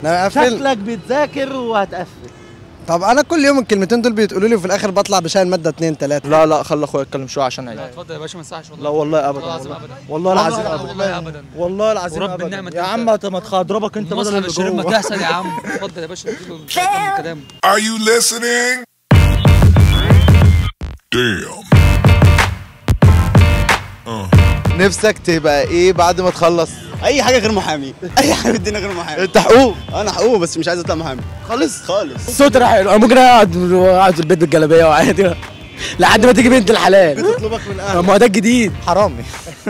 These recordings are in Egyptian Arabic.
نقفل شكلك بتذاكر وهتقفل طب انا كل يوم الكلمتين دول بيتقولوا لي وفي الاخر بطلع بشايل ماده اتنين تلاته لا لا خلي اخويا يتكلم شويه عشان عيب اتفضل يا باشا ما ينفعش لا والله ابدا والله العظيم والله ابدا العظيم والله ابدا ابدا والله العظيم ورب ابدا النعمة يا أنت. عم ما ت- ما تضربك انت بدل مصحف اللي الشريف ما جوه تحصل يا عم اتفضل يا باشا اديله مش هيكمل كلامه Are you listening? Damn. نفسك تبقى ايه بعد ما تخلص اي حاجه غير محامي اي حاجه في الدنيا غير محامي انت حقوق انا حقوق بس مش عايز اطلع محامي خالص خالص الصوت راح حلو انا ممكن اقعد اقعد في البيت بالجلابيه وعادي لحد ما تيجي بنت الحلال بتطلبك من اهلك ما هو ده الجديد حرامي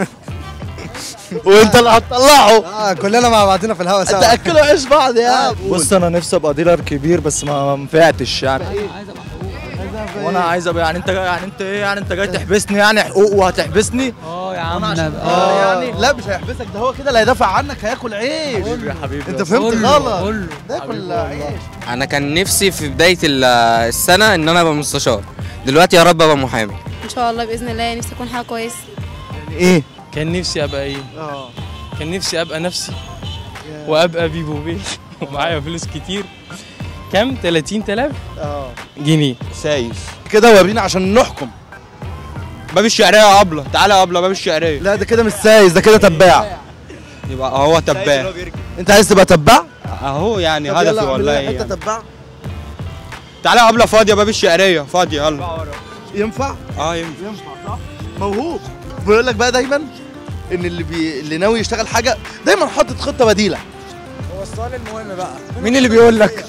وانت اللي هتطلعه اه كلنا مع بعضنا في الهوا سوا تاكلوا عيش بعض يا بص انا نفسي ابقى ديلر كبير بس ما نفعتش يعني وانا عايز ابقى يعني انت يعني انت ايه يعني انت جاي تحبسني يعني حقوق وهتحبسني اه يا عم اه يعني لا مش هيحبسك ده هو كده اللي هيدافع عنك هياكل عيش يا حبيبي انت فهمت غلط كله ده كل عيش انا كان نفسي في بدايه ال- السنه ان انا ابقى مستشار دلوقتي يا رب ابقى محامي ان شاء الله باذن الله نفسي اكون حاجه كويسه ايه كان نفسي ابقى ايه اه كان نفسي ابقى نفسي وابقى بيبو بيه ومعايا فلوس كتير كام 30000 اه جنيه سايس كده ورينا عشان نحكم باب الشعريه يا ابله تعالى يا ابله باب الشعريه لا ده كده مش سايس ده كده تباع يبقى هو تباه انت عايز تبقى تباع اهو يعني طب يلا هدفي اعمل والله لنا ايه حته يعني. تباع تعالى يا ابله فاضيه باب الشعريه فاضيه يلا ينفع اه ينفع ينفع صح موهوب بيقول لك بقى دايما ان اللي بي... اللي ناوي يشتغل حاجه دايما حاطط خطه بديله هو السؤال المهم بقى مين اللي بيقول لك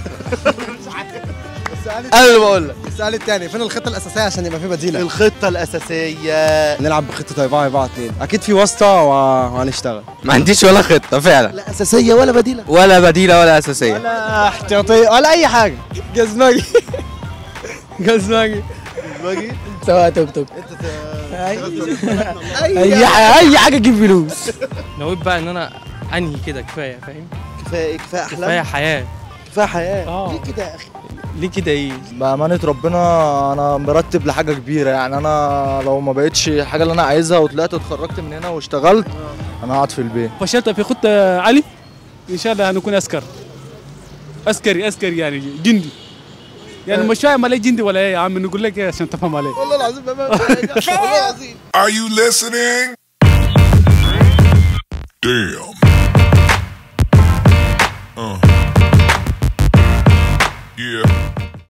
انا اللي بقول لك السؤال التاني فين الخطه الاساسيه عشان يبقى في بديله الخطه الاساسيه نلعب بخطه أربعة أربعة اتنين أكيد في واسطة و- وهنشتغل ما عنديش ولا خطه فعلا لا اساسيه ولا بديله ولا بديله ولا اساسيه ولا احتياطيه ولا اي حاجه جزمجي جزمجي باجي سواء توك توك انت اي اي ح- اي حاجه تجيب فلوس نويت بقى ان انا انهي كده كفايه فاهم كفايه كفايه كفايه احلام حياه كفايه حياه اه. ليه كده يا اخي ليه كده ايه بأمانة ربنا أنا مرتب لحاجة كبيرة يعني أنا لو ما بقتش الحاجة اللي أنا عايزها وطلعت واتخرجت من هنا واشتغلت أنا قاعد في البيت فشلت في خطه علي ان شاء الله هنكون عسكر عسكري عسكري يعني جندي يعني مش فاهم عليه جندي ولا ايه يا عم نقول لك ايه عشان تفهم عليه والله العظيم بأمانة والله العظيم Are you listening? Damn. Uh. Yeah.